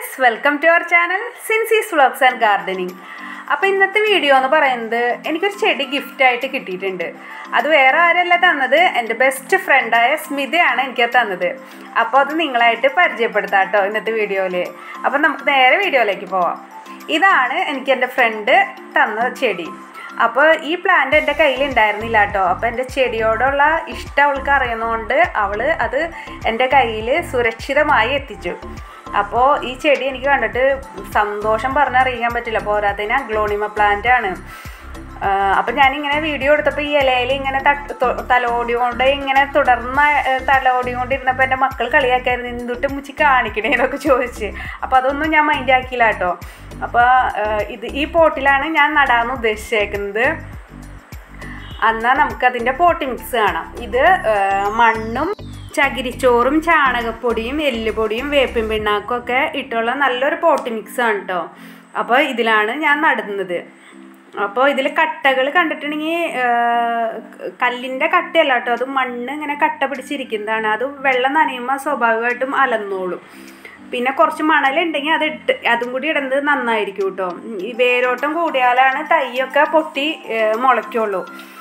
friends welcome to our channel സിൻസീസ് vlogs and gardening അപ്പോൾ ഇന്നത്തെ വീഡിയോ എന്ന് പറയുന്നത് എനിക്കൊരു ചെടി ഗിഫ്റ്റായിട്ട് കിട്ടിയിട്ടുണ്ട് അത് വേറെ ആരല്ല തന്നത് എൻ്റെ ബെസ്റ്റ് ഫ്രണ്ടായ സ്മിതയാണ് എനിക്കത് തന്നത് അപ്പോൾ അത് നിങ്ങളായിട്ട് പരിചയപ്പെടുത്താം കേട്ടോ ഇന്നത്തെ വീഡിയോയിൽ അപ്പോൾ നമുക്ക് നേരെ വീഡിയോയിലേക്ക് പോവാം ഇതാണ് എനിക്ക് എൻ്റെ ഫ്രണ്ട് തന്ന ചെടി അപ്പോൾ ഈ പ്ലാന്റ് എൻ്റെ കയ്യിൽ ഉണ്ടായിരുന്നില്ല കേട്ടോ അപ്പോൾ എൻ്റെ ചെടിയോടുള്ള ഇഷ്ടം അവൾക്ക് അറിയുന്നതുകൊണ്ട് അവൾ അത് എൻ്റെ കയ്യിൽ സുരക്ഷിതമായി എത്തിച്ചു അപ്പോൾ ഈ ചെടി എനിക്ക് കണ്ടിട്ട് സന്തോഷം പറഞ്ഞറിയിക്കാൻ പറ്റില്ല പോരാത്തതിന് അഗ്ലോണിമ പ്ലാന്റ് ആണ് അപ്പം ഞാനിങ്ങനെ വീഡിയോ എടുത്തപ്പോൾ ഈ ഇലയിൽ ഇങ്ങനെ തട്ട് തൊ- തലോടികൊണ്ട് ഇങ്ങനെ തുടർന്ന് തലോടിക്കൊണ്ടിരുന്നപ്പോൾ എൻ്റെ മക്കൾ കളിയാക്കായിരുന്നു എന്തുട്ട് മുച്ചി കാണിക്കണേ എന്നൊക്കെ ചോദിച്ച് അപ്പോൾ അതൊന്നും ഞാൻ മൈൻഡ് ആക്കിയില്ല കേട്ടോ അപ്പോൾ ഇത് ഈ പോട്ടിലാണ് ഞാൻ നടാന്ന് ഉദ്ദേശിച്ചേക്കുന്നത് എന്നാൽ നമുക്കതിൻ്റെ പോട്ടി മിക്സ് കാണാം ഇത് ആ, മണ്ണും ചകിരിച്ചോറും ചാണകപ്പൊടിയും എല്ലുപൊടിയും വേപ്പിൻ പിണ്ണാക്കും ഒക്കെ ഇട്ടുള്ള നല്ലൊരു പോട്ടി മിക്സ് ആണ് കേട്ടോ അപ്പോൾ ഇതിലാണ് ഞാൻ നടുന്നത് അപ്പോൾ ഇതിൽ കട്ടകൾ കണ്ടിട്ടുണ്ടെങ്കിൽ കല്ലിൻ്റെ കട്ടയല്ല കേട്ടോ അത് മണ്ണ് ഇങ്ങനെ കട്ട പിടിച്ചിരിക്കുന്നതാണ് അത് വെള്ളം നനയുമ്പോൾ സ്വാഭാവികമായിട്ടും അലന്നോളും പിന്നെ കുറച്ച് മണലുണ്ടെങ്കിൽ അത് ഇട്ട് അതും കൂടി ഇടുന്നത് നന്നായിരിക്കും കേട്ടോ ഈ വേരോട്ടം കൂടിയാലാണ് തൈയൊക്കെ പൊട്ടി ഏ, മുളയ്ക്കുള്ളൂ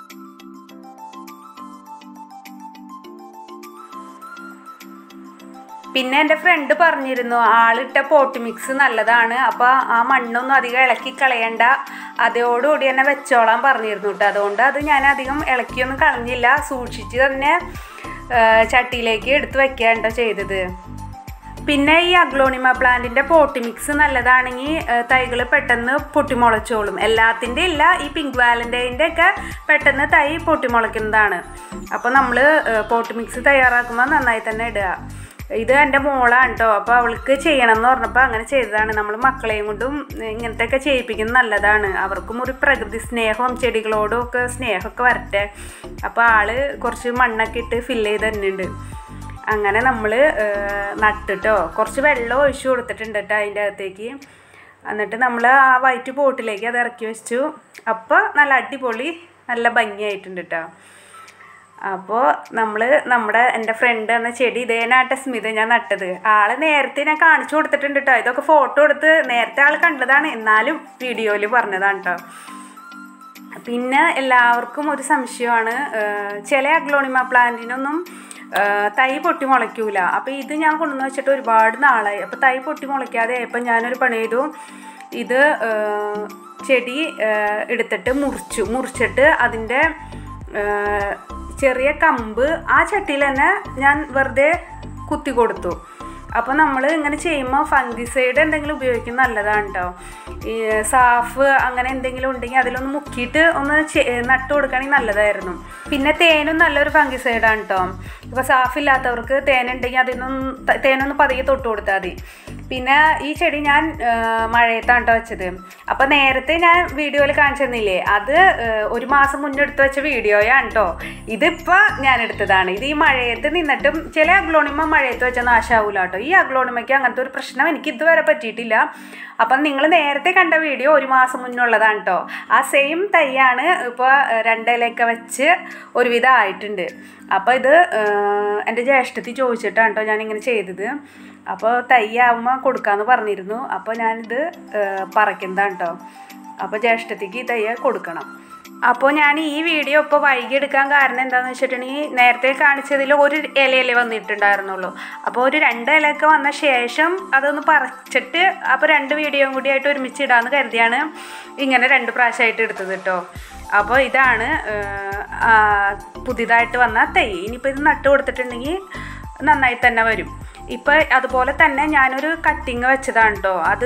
പിന്നെ എൻ്റെ ഫ്രണ്ട് പറഞ്ഞിരുന്നു ആളിട്ട പോട്ടി മിക്സ് നല്ലതാണ് അപ്പോൾ ആ മണ്ണൊന്നും അധികം ഇളക്കി കളയണ്ട അതോടുകൂടി തന്നെ വെച്ചോളാൻ പറഞ്ഞിരുന്നു കേട്ടോ അതുകൊണ്ട് അത് ഞാൻ അധികം ഇളക്കിയൊന്നും കളഞ്ഞില്ല സൂക്ഷിച്ച് തന്നെ ആ, ചട്ടിയിലേക്ക് എടുത്ത് വെക്കുകയാണ് ചെയ്തത് പിന്നെ ഈ അഗ്ലോണിമ പ്ലാന്റിന്റെ പോട്ടി മിക്സ് നല്ലതാണെങ്കിൽ തൈകൾ പെട്ടെന്ന് പൊട്ടിമുളച്ചോളും എല്ലാത്തിൻ്റെ ഇല്ല ഈ പിങ്ക് വാലൻ്റൈൻ്റെ ഒക്കെ പെട്ടെന്ന് തൈ പൊട്ടിമുളയ്ക്കുന്നതാണ് അപ്പോൾ നമ്മൾ പോട്ടി മിക്സ് തയ്യാറാക്കുമ്പോൾ നന്നായി തന്നെ ഇടുക ഇത് എൻ്റെ മോളാണ് കേട്ടോ അപ്പോൾ അവൾക്ക് ചെയ്യണം എന്ന് പറഞ്ഞപ്പോൾ അങ്ങനെ ചെയ്തതാണ് നമ്മൾ മക്കളെയും കൊണ്ടും ഇങ്ങനത്തെയൊക്കെ ചെയ്യിപ്പിക്കുന്നത് നല്ലതാണ് അവർക്കും ഒരു പ്രകൃതി സ്നേഹവും ചെടികളോടും ഒക്കെ സ്നേഹമൊക്കെ വരട്ടെ അപ്പോൾ ആള് കുറച്ച് മണ്ണൊക്കെ ഇട്ട് ഫില്ല് ചെയ്ത് തന്നെയുണ്ട് അങ്ങനെ നമ്മൾ നട്ടിട്ടോ കുറച്ച് വെള്ളം ഒഴിച്ചു കൊടുത്തിട്ടുണ്ട് കേട്ടോ അതിൻ്റെ അകത്തേക്ക് എന്നിട്ട് നമ്മൾ ആ വൈറ്റ് പോട്ടിലേക്ക് അത് ഇറക്കി വെച്ചു അപ്പോൾ നല്ല അടിപൊളി നല്ല ഭംഗിയായിട്ടുണ്ട് കേട്ടോ അപ്പോൾ നമ്മൾ നമ്മുടെ എൻ്റെ ഫ്രണ്ട് എന്ന ചെടി ഇതേനാട്ട സ്മിത ഞാൻ നട്ടത് ആള് നേരത്തെ ഞാൻ കാണിച്ചു കൊടുത്തിട്ടുണ്ട് കേട്ടോ ഇതൊക്കെ ഫോട്ടോ എടുത്ത് നേരത്തെ ആൾ കണ്ടതാണ് എന്നാലും വീഡിയോയിൽ പറഞ്ഞതാണ് കേട്ടോ പിന്നെ എല്ലാവർക്കും ഒരു സംശയമാണ് ഏഹ് ചില അഗ്ലോണിമ പ്ലാന്റിനൊന്നും ഏഹ് തൈ പൊട്ടി മുളയ്ക്കൂല അപ്പോൾ ഇത് ഞാൻ കൊണ്ടുവന്ന് വെച്ചിട്ട് ഒരുപാട് നാളായി അപ്പോൾ തൈ പൊട്ടി മുളയ്ക്കാതെ ആയപ്പോൾ ഞാനൊരു പണി ചെയ്തു ഇത് ഏഹ് ചെടി ഏഹ് എടുത്തിട്ട് മുറിച്ചു മുറിച്ചിട്ട് അതിൻ്റെ ഏഹ് ചെറിയ കമ്പ് ആ ചട്ടിയിൽ തന്നെ ഞാൻ വെറുതെ കുത്തി കൊടുത്തു അപ്പോൾ നമ്മൾ ഇങ്ങനെ ചെയ്യുമ്പോൾ ഫംഗിസൈഡ് എന്തെങ്കിലും ഉപയോഗിക്കുന്നത് നല്ലതാണ് കേട്ടോ ഈ സാഫ് അങ്ങനെ എന്തെങ്കിലും ഉണ്ടെങ്കിൽ അതിലൊന്ന് മുക്കിയിട്ട് ഒന്ന് ചെ- നട്ട് കൊടുക്കുകയാണെങ്കിൽ നല്ലതായിരുന്നു പിന്നെ തേനും നല്ലൊരു ഫംഗിസൈഡാണ് കേട്ടോ ഇപ്പോൾ സാഫ് ഇല്ലാത്തവർക്ക് തേനുണ്ടെങ്കിൽ അതിനൊന്ന് ത- തേനൊന്ന് പതിയെ തൊട്ട് കൊടുത്താൽ മതി പിന്നെ ഈ ചെടി ഞാൻ ആ, മഴയത്താണ് കേട്ടോ വെച്ചത് അപ്പോൾ നേരത്തെ ഞാൻ വീഡിയോയിൽ കാണിച്ചു തന്നില്ലേ അത് ആ, ഒരു മാസം മുന്നേ എടുത്ത് വെച്ച വീഡിയോയാണ് കേട്ടോ ഇതിപ്പോൾ ഞാൻ എടുത്തതാണ് ഇത് ഈ മഴയത്ത് നിന്നിട്ടും ചില അഗ്ലോണിമ മഴയത്ത് വെച്ച നാശാവൂല കേട്ടോ ഈ അഗ്ലോണിമയ്ക്ക് അങ്ങനത്തെ ഒരു പ്രശ്നം എനിക്ക് ഇതുവരെ പറ്റിയിട്ടില്ല അപ്പം നിങ്ങൾ നേരത്തെ കണ്ട വീഡിയോ ഒരു മാസം മുന്നുള്ളതാണ് കേട്ടോ ആ സെയിം തൈയാണ് ഇപ്പോൾ രണ്ടിലൊക്കെ വെച്ച് ഒരുവിധം ആയിട്ടുണ്ട് അപ്പോൾ ഇത് ആ, എൻ്റെ ജ്യേഷ്ഠത്തി ചോദിച്ചിട്ടാണ് കേട്ടോ ഞാനിങ്ങനെ ചെയ്തത് അപ്പോൾ തൈ ആവുമ്പോൾ കൊടുക്കാമെന്ന് പറഞ്ഞിരുന്നു അപ്പോൾ ഞാനിത് ആ, പറിക്കുന്നതാണ് കേട്ടോ അപ്പോൾ ജ്യേഷ്ഠത്തിക്ക് ഈ തൈ കൊടുക്കണം അപ്പോൾ ഞാൻ ഈ വീഡിയോ ഇപ്പോൾ വൈകി എടുക്കാൻ കാരണം എന്താണെന്ന് വെച്ചിട്ടുണ്ടെങ്കിൽ നേരത്തെ കാണിച്ചതിൽ ഒരു ഇലയല്ലേ വന്നിട്ടുണ്ടായിരുന്നുള്ളൂ അപ്പോൾ ഒരു രണ്ട് ഇലയൊക്കെ വന്ന ശേഷം അതൊന്ന് പറിച്ചിട്ട് അപ്പോൾ രണ്ട് വീഡിയോയും കൂടി ആയിട്ട് ഒരുമിച്ച് ഇടാമെന്ന് കരുതിയാണ് ഇങ്ങനെ രണ്ട് പ്രാവശ്യമായിട്ട് എടുത്തത് കേട്ടോ അപ്പോൾ ഇതാണ് ആ, പുതിയതായിട്ട് വന്ന തൈ ഇനിയിപ്പോൾ ഇത് നട്ട് കൊടുത്തിട്ടുണ്ടെങ്കിൽ നന്നായി തന്നെ വരും ഇപ്പം അതുപോലെ തന്നെ ഞാനൊരു കട്ടിങ് വെച്ചതാണ് കേട്ടോ അത്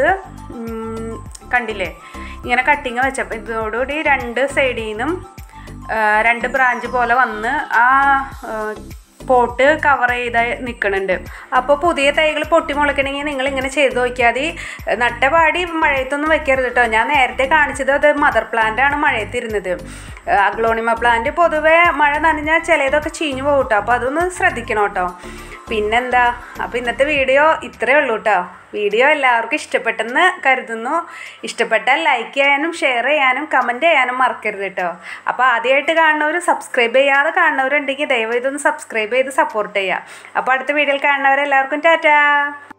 ഉം, കണ്ടില്ലേ ഇങ്ങനെ കട്ടിങ് വെച്ചപ്പോൾ ഇതോടുകൂടി രണ്ട് സൈഡിൽ നിന്നും ആ, രണ്ട് ബ്രാഞ്ച് പോലെ വന്ന് ആ ആ, പോട്ട് കവർ ചെയ്ത് നിൽക്കുന്നുണ്ട് അപ്പോൾ പുതിയ തൈകൾ പൊട്ടി മുളയ്ക്കണമെങ്കിൽ നിങ്ങൾ ഇങ്ങനെ ചെയ്ത് നോക്കിയാൽ മതി നട്ട പാടി മഴയത്തൊന്നും വെക്കരുത് കേട്ടോ ഞാൻ നേരത്തെ കാണിച്ചത് അത് മദർ പ്ലാന്റ് ആണ് മഴയത്തിരുന്നത് അഗ്ലോണിമ പ്ലാന്റ് പൊതുവെ മഴ നനഞ്ഞാൽ ചിലതൊക്കെ ചീഞ്ഞു പോകും കേട്ടോ അപ്പോൾ അതൊന്ന് ശ്രദ്ധിക്കണം കേട്ടോ പിന്നെന്താ അപ്പോൾ ഇന്നത്തെ വീഡിയോ ഇത്രയേ ഉള്ളൂ കേട്ടോ വീഡിയോ എല്ലാവർക്കും ഇഷ്ടപ്പെട്ടെന്ന് കരുതുന്നു ഇഷ്ടപ്പെട്ടാൽ ലൈക്ക് ചെയ്യാനും ഷെയർ ചെയ്യാനും കമൻറ്റ് ചെയ്യാനും മറക്കരുത് കേട്ടോ അപ്പോൾ ആദ്യമായിട്ട് കാണുന്നവർ സബ്സ്ക്രൈബ് ചെയ്യാതെ കാണുന്നവരുണ്ടെങ്കിൽ ദയവായി ഇതൊന്ന് സബ്സ്ക്രൈബ് ചെയ്ത് സപ്പോർട്ട് ചെയ്യുക അപ്പോൾ അടുത്ത വീഡിയോയിൽ കാണുന്നവരെല്ലാവർക്കും ടാറ്റാ